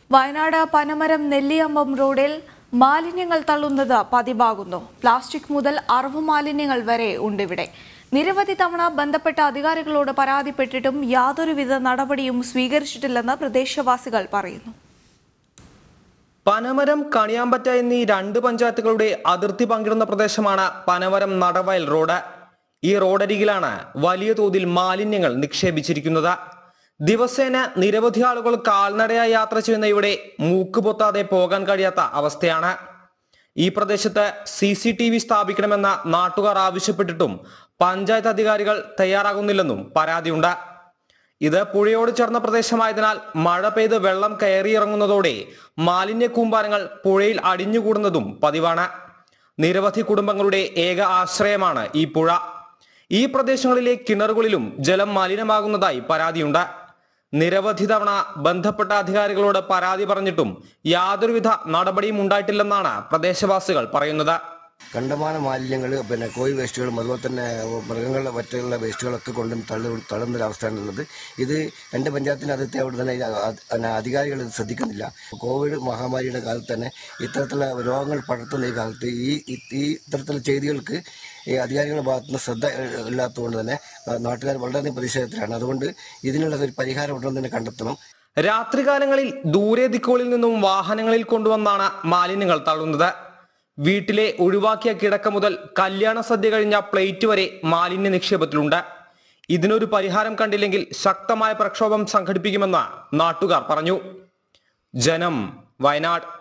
വയനാട് പനമരം നെല്ലിയമ്പം റോഡിൽ മാലിന്യങ്ങൾ തള്ളുന്നത് പതിവാകുന്നു പ്ലാസ്റ്റിക് മുതൽ അറവ് മാലിന്യങ്ങൾ വരെ ഉണ്ടിവിടെ നിരവധി തവണ ബന്ധപ്പെട്ട അധികാരികളോട് പരാതിപ്പെട്ടിട്ടും യാതൊരുവിധ നടപടിയും സ്വീകരിച്ചിട്ടില്ലെന്ന് പ്രദേശവാസികൾ പറയുന്നു പനമരം കണിയാമ്പറ്റ എന്നീ രണ്ട് പഞ്ചായത്തുകളുടെ അതിർത്തി പങ്കിടുന്ന പ്രദേശമാണ് പനമരം നടവയൽ റോഡ് ഈ റോഡരികിലാണ് വലിയ തോതിൽ മാലിന്യങ്ങൾ നിക്ഷേപിച്ചിരിക്കുന്നത് ദിവസേന നിരവധി ആളുകൾ കാൽനടയായി യാത്ര ചെയ്യുന്ന ഇവിടെ മൂക്ക് പൊത്താതെ പോകാൻ കഴിയാത്ത അവസ്ഥയാണ് ഈ പ്രദേശത്ത് സി സി ടി വി സ്ഥാപിക്കണമെന്ന നാട്ടുകാർ ആവശ്യപ്പെട്ടിട്ടും പഞ്ചായത്ത് അധികാരികൾ തയ്യാറാകുന്നില്ലെന്നും പരാതിയുണ്ട് ഇത് പുഴയോട് ചേർന്ന പ്രദേശമായതിനാൽ മഴ പെയ്ത് വെള്ളം കയറിയിറങ്ങുന്നതോടെ മാലിന്യ കൂമ്പാരങ്ങൾ പുഴയിൽ അടിഞ്ഞുകൂടുന്നതും പതിവാണ് നിരവധി കുടുംബങ്ങളുടെ ഏക ആശ്രയമാണ് ഈ പുഴ ഈ പ്രദേശങ്ങളിലെ കിണറുകളിലും ജലം മലിനമാകുന്നതായി പരാതിയുണ്ട് നിരവധി തവണ ബന്ധപ്പെട്ട അധികാരികളോട് പരാതി പറഞ്ഞിട്ടും യാതൊരുവിധ നടപടിയും ഉണ്ടായിട്ടില്ലെന്നാണ് പ്രദേശവാസികൾ പറയുന്നത് കണ്ടമാന മാലിന്യങ്ങൾ പിന്നെ കോഴി വേസ്റ്റുകളും അതുപോലെ തന്നെ മൃഗങ്ങളുടെ മറ്റുള്ള വേസ്റ്റുകളൊക്കെ കൊണ്ട് തള്ളി തള്ളുന്ന ഒരു അവസ്ഥയാണുള്ളത് ഇത് എൻ്റെ പഞ്ചായത്തിൻ്റെ അതിർത്തി അവിടെ തന്നെ ഇത് അ- പിന്നെ അധികാരികൾ ഇത് ശ്രദ്ധിക്കുന്നില്ല കോവിഡ് മഹാമാരിയുടെ കാലത്ത് തന്നെ ഇത്തരത്തിലുള്ള രോഗങ്ങൾ പടർത്തുന്ന ഈ കാലത്ത് ഈ ഈ- ഈ ഇത്തരത്തിലുള്ള ചെയ്തികൾക്ക് ഈ അധികാരികളുടെ ഭാഗത്തുനിന്ന് ശ്രദ്ധ ഏഹ്, ഇല്ലാത്തതുകൊണ്ട് തന്നെ ആ, നാട്ടുകാർ വളരെയധികം പ്രതിഷേധത്തിലാണ് അതുകൊണ്ട് ഇതിനുള്ള ഒരു പരിഹാരം ഉടൻ തന്നെ കണ്ടെത്തണം രാത്രികാലങ്ങളിൽ ദൂരെ ദിക്കുകളിൽ നിന്നും വാഹനങ്ങളിൽ കൊണ്ടുവന്നാണ് മാലിന്യങ്ങൾ തള്ളുന്നത് വീട്ടിലെ ഒഴിവാക്കിയ കിടക്ക മുതൽ കല്യാണ സദ്യ കഴിഞ്ഞ പ്ലേറ്റ് വരെ മാലിന്യ നിക്ഷേപത്തിലുണ്ട് ഇതിനൊരു പരിഹാരം കണ്ടില്ലെങ്കിൽ ശക്തമായ പ്രക്ഷോഭം സംഘടിപ്പിക്കുമെന്ന് നാട്ടുകാർ പറഞ്ഞു ജനം വയനാട്